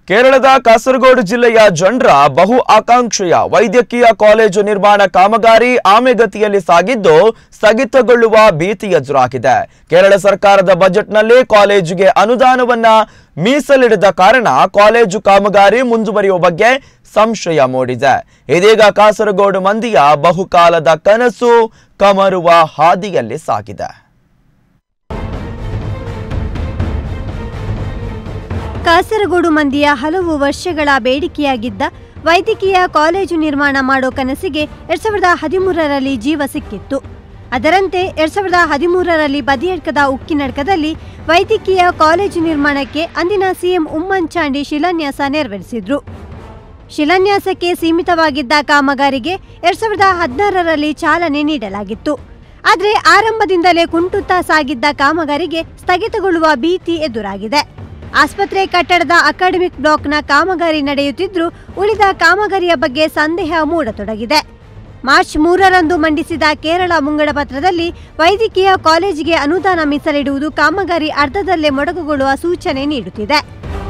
ಕೇರಳದ ಕಾಸರಗೋಡು ಜಿಲ್ಲೆಯ ಜನರ ಬಹು ಆಕಾಂಕ್ಷೆಯ ವೈದ್ಯಕೀಯ ಕಾಲೇಜು ನಿರ್ಮಾಣ ಕಾಮಗಾರಿ ಆಮೆಗತಿಯಲ್ಲಿ ಸಾಗಿದ್ದು ಸ್ಥಗಿತಗೊಳ್ಳುವ ಭೀತಿ ಎದುರಾಗಿದೆ ಕೇರಳ ಸರ್ಕಾರದ ಬಜೆಟ್ನಲ್ಲಿ ಕಾಲೇಜಿಗೆ ಅನುದಾನವನ್ನ ಮೀಸಲಿಡದ ಕಾರಣ ಕಾಲೇಜು ಕಾಮಗಾರಿ ಮುಂದುವರಿಯುವ ಬಗ್ಗೆ ಸಂಶಯ ಮೂಡಿದೆ ಇದೀಗ ಕಾಸರಗೋಡು ಮಂದಿಯ ಬಹುಕಾಲದ ಕನಸು ಕಮರುವ ಹಾದಿಯಲ್ಲಿ ಸಾಗಿದೆ ಕಾಸರಗೋಡು ಮಂದಿಯ ಹಲವು ವರ್ಷಗಳ ಬೇಡಿಕೆಯಾಗಿದ್ದ ವೈದ್ಯಕೀಯ ಕಾಲೇಜು ನಿರ್ಮಾಣ ಮಾಡೋ ಕನಸಿಗೆ ಎರಡ್ ಸಾವಿರದ ಹದಿಮೂರರಲ್ಲಿ ಜೀವ ಸಿಕ್ಕಿತ್ತು ಅದರಂತೆ ಎರಡ್ ಸಾವಿರದ ಹದಿಮೂರರಲ್ಲಿ ಬದಿಯಡ್ಕದ ಉಕ್ಕಿನಡ್ಕದಲ್ಲಿ ವೈದ್ಯಕೀಯ ಕಾಲೇಜು ನಿರ್ಮಾಣಕ್ಕೆ ಅಂದಿನ ಸಿಎಂ ಉಮ್ಮನ್ ಚಾಂಡಿ ಶಿಲಾನ್ಯಾಸ ನೆರವೇರಿಸಿದ್ರು ಶಿಲಾನ್ಯಾಸಕ್ಕೆ ಸೀಮಿತವಾಗಿದ್ದ ಕಾಮಗಾರಿಗೆ ಎರಡ್ ಸಾವಿರದ ಹದಿನಾರರಲ್ಲಿ ಚಾಲನೆ ನೀಡಲಾಗಿತ್ತು ಆದರೆ ಆರಂಭದಿಂದಲೇ ಕುಂಟುತ್ತಾ ಸಾಗಿದ್ದ ಕಾಮಗಾರಿಗೆ ಸ್ಥಗಿತಗೊಳ್ಳುವ ಭೀತಿ ಎದುರಾಗಿದೆ ಆಸ್ಪತ್ರೆ ಕಟ್ಟಡದ ಅಕಾಡೆಮಿಕ್ ಬ್ಲಾಕ್ನ ಕಾಮಗಾರಿ ನಡೆಯುತ್ತಿದ್ರೂ ಉಳಿದ ಕಾಮಗಾರಿಯ ಬಗ್ಗೆ ಸಂದೇಹ ಮೂಡತೊಡಗಿದೆ ಮಾರ್ಚ್ ಮೂರರಂದು ಮಂಡಿಸಿದ ಕೇರಳ ಮುಂಗಡ ಪತ್ರದಲ್ಲಿ ವೈದ್ಯಕೀಯ ಕಾಲೇಜಿಗೆ ಅನುದಾನ ಮೀಸಲಿಡುವುದು ಕಾಮಗಾರಿ ಅರ್ಧದಲ್ಲೇ ಮೊಟಕುಗೊಳ್ಳುವ ಸೂಚನೆ ನೀಡುತ್ತಿದೆ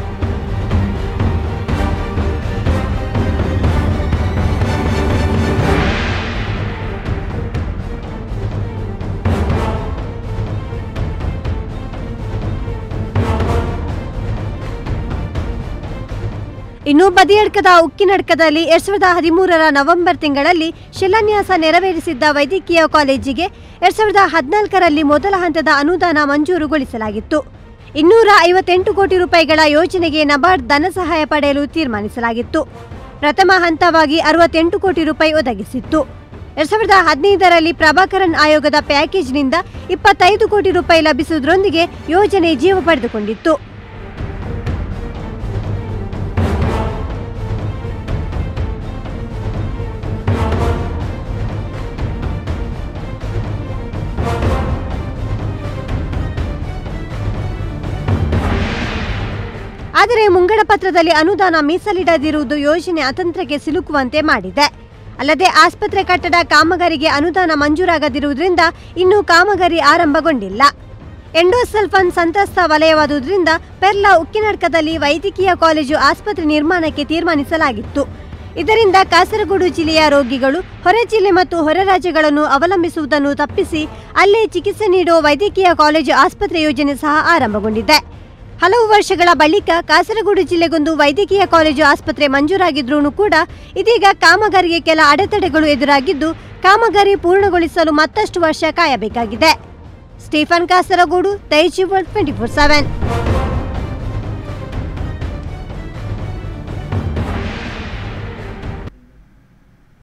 ಇನ್ನು ಬದಿಯಡ್ಕದ ಉಕ್ಕಿನಡ್ಕದಲ್ಲಿ ಎರಡ್ ಸಾವಿರದ ಹದಿಮೂರರ ನವೆಂಬರ್ ತಿಂಗಳಲ್ಲಿ ಶಿಲಾನ್ಯಾಸ ನೆರವೇರಿಸಿದ್ದ ವೈದ್ಯಕೀಯ ಕಾಲೇಜಿಗೆ ಎರಡ್ ಸಾವಿರದ ಹದಿನಾಲ್ಕರಲ್ಲಿ ಮೊದಲ ಹಂತದ ಅನುದಾನ ಮಂಜೂರುಗೊಳಿಸಲಾಗಿತ್ತು ಇನ್ನೂರ ಐವತ್ತೆಂಟು ಕೋಟಿ ರೂಪಾಯಿಗಳ ಯೋಜನೆಗೆ ನಬಾರ್ಡ್ ಧನ ಸಹಾಯ ಪಡೆಯಲು ತೀರ್ಮಾನಿಸಲಾಗಿತ್ತು ಪ್ರಥಮ ಹಂತವಾಗಿ ಅರವತ್ತೆಂಟು ಕೋಟಿ ರೂಪಾಯಿ ಒದಗಿಸಿತ್ತು ಎರಡ್ ಸಾವಿರದ ಹದಿನೈದರಲ್ಲಿ ಪ್ರಭಾಕರನ್ ಆಯೋಗದ ಪ್ಯಾಕೇಜ್ನಿಂದ ಇಪ್ಪತ್ತೈದು ಕೋಟಿ ರೂಪಾಯಿ ಲಭಿಸುವುದರೊಂದಿಗೆ ಯೋಜನೆ ಜೀವ ಪಡೆದುಕೊಂಡಿತ್ತು ಆದರೆ ಮುಂಗಡ ಪತ್ರದಲ್ಲಿ ಅನುದಾನ ಮೀಸಲಿಡದಿರುವುದು ಯೋಜನೆ ಅತಂತ್ರಕ್ಕೆ ಸಿಲುಕುವಂತೆ ಮಾಡಿದೆ ಅಲ್ಲದೆ ಆಸ್ಪತ್ರೆ ಕಟ್ಟಡ ಕಾಮಗಾರಿಗೆ ಅನುದಾನ ಮಂಜೂರಾಗದಿರುವುದರಿಂದ ಇನ್ನೂ ಕಾಮಗಾರಿ ಆರಂಭಗೊಂಡಿಲ್ಲ ಎಂಡೋಸಲ್ಫನ್ ಸಂತ್ರಸ್ತ ವಲಯವಾದುದರಿಂದ ಪೆರ್ಲಾ ಉಕ್ಕಿನಡ್ಕದಲ್ಲಿ ವೈದ್ಯಕೀಯ ಕಾಲೇಜು ಆಸ್ಪತ್ರೆ ನಿರ್ಮಾಣಕ್ಕೆ ತೀರ್ಮಾನಿಸಲಾಗಿತ್ತು ಇದರಿಂದ ಕಾಸರಗೋಡು ಜಿಲ್ಲೆಯ ರೋಗಿಗಳು ಹೊರ ಜಿಲ್ಲೆ ಮತ್ತು ಹೊರ ರಾಜ್ಯಗಳನ್ನು ಅವಲಂಬಿಸುವುದನ್ನು ತಪ್ಪಿಸಿ ಅಲ್ಲೇ ಚಿಕಿತ್ಸೆ ನೀಡುವ ವೈದ್ಯಕೀಯ ಕಾಲೇಜು ಆಸ್ಪತ್ರೆ ಯೋಜನೆ ಸಹ ಆರಂಭಗೊಂಡಿದೆ ಹಲವು ವರ್ಷಗಳ ಬಳಿಕ ಕಾಸರಗೋಡು ಜಿಲ್ಲೆಗೊಂದು ವೈದ್ಯಕೀಯ ಕಾಲೇಜು ಆಸ್ಪತ್ರೆ ಮಂಜೂರಾಗಿದ್ರೂ ಕೂಡ ಇದೀಗ ಕಾಮಗಾರಿಗೆ ಕೆಲ ಅಡೆತಡೆಗಳು ಎದುರಾಗಿದ್ದು ಕಾಮಗಾರಿ ಪೂರ್ಣಗೊಳಿಸಲು ಮತ್ತಷ್ಟು ವರ್ಷ ಕಾಯಬೇಕಾಗಿದೆ Stephen Kasaragod Daijiworld twenty four seven